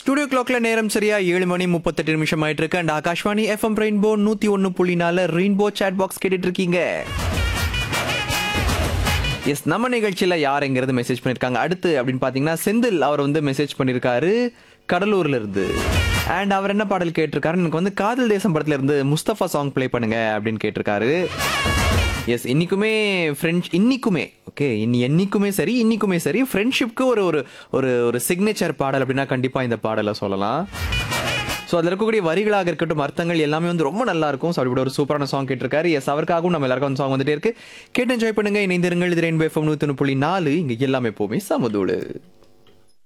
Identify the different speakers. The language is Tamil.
Speaker 1: ஸ்டுடியோ கிளாக்ல நேரம் சரியா ஏழு மணி முப்பத்தெட்டு நிமிஷம் ஆயிட்டு இருக்கு அண்ட் ஆகாஷ்வாணி எஃப்எம் ரெயின்போ நூத்தி ஒன்னு புள்ளி நாலு ரெயின்போ சாட் பாக்ஸ் கேட்டுட்டு இருக்கீங்க எஸ் நம்ம நிகழ்ச்சியில யாருங்கிறது மெசேஜ் பண்ணிருக்காங்க அடுத்து அப்படின்னு பாத்தீங்கன்னா செந்தில் அவர் வந்து மெசேஜ் பண்ணிருக்காரு கடலூர்ல இருந்து அண்ட் அவர் என்ன பாடல் கேட்டிருக்காரு எனக்கு வந்து காதல் தேசம் படத்துல இருந்து முஸ்தபா சாங் ப்ளே பண்ணுங்க அப்படின்னு கேட்டிருக்காரு எஸ் இன்னைக்குமே ஃப்ரெண்ட்ஸ் இன்னைக்குமே ஓகே இன்னி என்னைக்குமே சரி இன்னைக்குமே சரி ஃப்ரெண்ட்ஷிப்க்கு ஒரு ஒரு ஒரு ஒரு சிக்னேச்சர் பாடல் அப்படின்னா கண்டிப்பா இந்த பாடலை சொல்லலாம் ஸோ அதில் இருக்கக்கூடிய வரிகளாக இருக்கட்டும் அர்த்தங்கள் எல்லாமே வந்து ரொம்ப நல்லா இருக்கும் ஸோ அப்படி ஒரு சூப்பரான சாங் கேட்டிருக்காரு எஸ் அவருக்காகவும் நம்ம எல்லாருக்கும் அந்த சாங் வந்துட்டே இருக்கு கேட்டு என்ஜாய் பண்ணுங்க இணைந்திருங்கள் இது ரெயின்போ எஃப்எம் நூற்றி புள்ளி நாலு இங்கே எல்லாமே எப்போவுமே சமதூடு